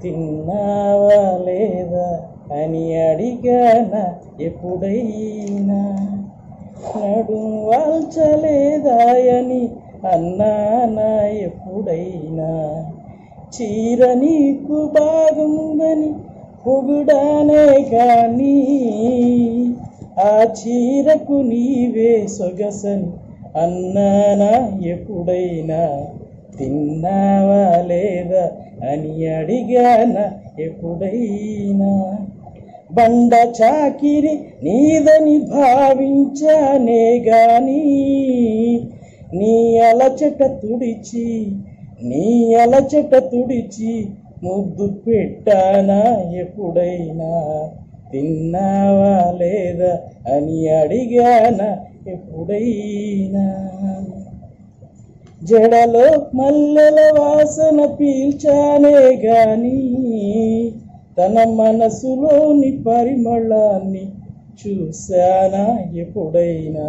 తిన్నావా లేదా అని అడిగానా ఎప్పుడైనా నడుం వాల్చలేదాయని అన్నానా ఎప్పుడైనా చీర నీకు బాగుందని పొగుడానే కానీ ఆ చీరకు నీవే సొగసని అన్నానా ఎప్పుడైనా తిన్నావా లేదా అని అడిగానా ఎప్పుడైనా బండ చాకిరి నీదని భావించానే గాని నీ అలచట తుడిచి నీ అలచట తుడిచి ముద్దు పెట్టానా ఎప్పుడైనా తిన్నావా లేదా అని అడిగానా ఎప్పుడైనా జడలో మల్లెల వాసన పీల్చానే గాని తన మనసులోని పరిమళాన్ని చూశానా ఎప్పుడైనా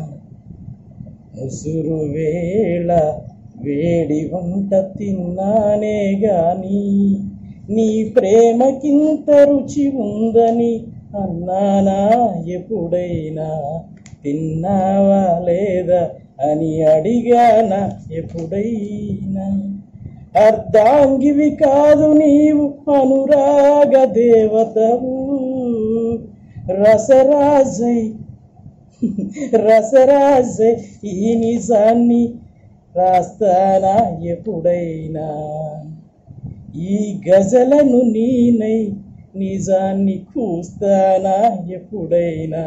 ముసురు వేళ వేడి వంట తిన్నానే గాని నీ ప్రేమకింత రుచి ఉందని అన్నానా ఎప్పుడైనా తిన్నావా లేదా అని అడిగానా ఎప్పుడైనా అర్ధాంగివి కాదు నీవు అనురాగ దేవతవు రసరాజై రసరాజై ఈ నిజాన్ని రాస్తానా ఎప్పుడైనా ఈ గజలను నీనై నిజాన్ని కూస్తానా ఎప్పుడైనా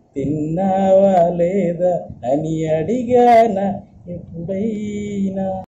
తిన్నావా లేదా అని అడిగానా ఎప్పుడైనా